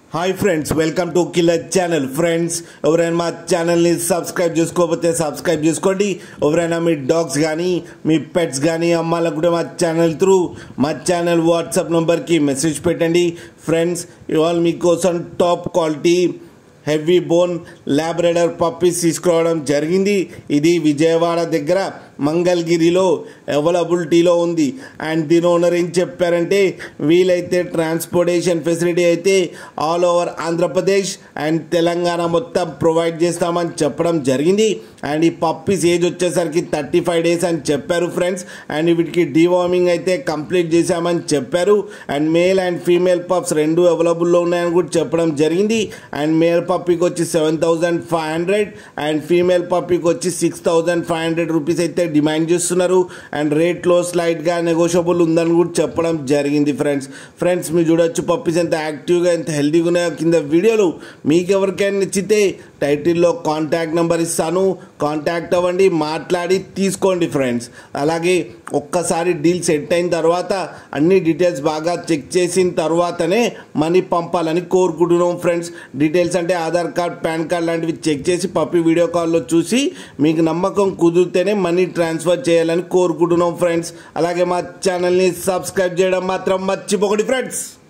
hi friends welcome to killer channel friends ఎవరైనా మా ఛానల్ని సబ్స్క్రైబ్ చేసుకోకపోతే సబ్స్క్రైబ్ చేసుకోండి ఎవరైనా మీ డాగ్స్ కానీ మీ పెట్స్ కానీ అమ్మాలనుకుంటే మా ఛానల్ త్రూ మా ఛానల్ వాట్సాప్ నెంబర్కి మెసేజ్ పెట్టండి ఫ్రెండ్స్ ఇవాళ మీకోసం top quality heavy bone Labrador puppies తీసుకురావడం జరిగింది ఇది విజయవాడ దగ్గర మంగళగిరిలో అవైలబిలిటీలో ఉంది అండ్ దీని ఓనర్ ఏం చెప్పారంటే వీలైతే ట్రాన్స్పోర్టేషన్ ఫెసిలిటీ అయితే all over Andhra Pradesh and Telangana మొత్తం ప్రొవైడ్ చేస్తామని చెప్పడం జరిగింది అండ్ ఈ పప్పీస్ ఏజ్ వచ్చేసరికి థర్టీ ఫైవ్ డేస్ అని చెప్పారు ఫ్రెండ్స్ అండ్ వీటికి డివార్మింగ్ అయితే కంప్లీట్ చేశామని చెప్పారు and male and female pups రెండు అవైలబుల్లో ఉన్నాయని కూడా చెప్పడం జరిగింది అండ్ మేల్ పప్పీకి వచ్చి seven thousand five hundred and female పప్పీకి వచ్చి six thousand five hundred rupees అయితే డిమాండ్ చేస్తున్నారు అండ్ రేట్లో స్లైట్గా నెగోషియబుల్ ఉందని కూడా చెప్పడం జరిగింది ఫ్రెండ్స్ ఫ్రెండ్స్ మీరు చూడొచ్చు పప్పీస్ ఎంత యాక్టివ్గా ఎంత హెల్తీగా ఉన్నాయో కింద వీడియోలు మీకు ఎవరికైనా నచ్చితే టైటిల్లో కాంటాక్ట్ నెంబర్ ఇస్తాను కాంటాక్ట్ అవ్వండి మాట్లాడి తీసుకోండి ఫ్రెండ్స్ అలాగే ఒక్కసారి డీల్ సెట్ అయిన తర్వాత అన్ని డీటెయిల్స్ బాగా చెక్ చేసిన తర్వాతనే మనీ పంపాలని కోరుకుంటున్నాం ఫ్రెండ్స్ డీటెయిల్స్ అంటే ఆధార్ కార్డ్ పాన్ కార్డ్ లాంటివి చెక్ చేసి పప్పి వీడియో కాల్లో చూసి మీకు నమ్మకం కుదిరితేనే మనీ ట్రాన్స్ఫర్ చేయాలని కోరుకుంటున్నాం ఫ్రెండ్స్ అలాగే మా ఛానల్ని సబ్స్క్రైబ్ చేయడం మాత్రం మర్చిపోకండి ఫ్రెండ్స్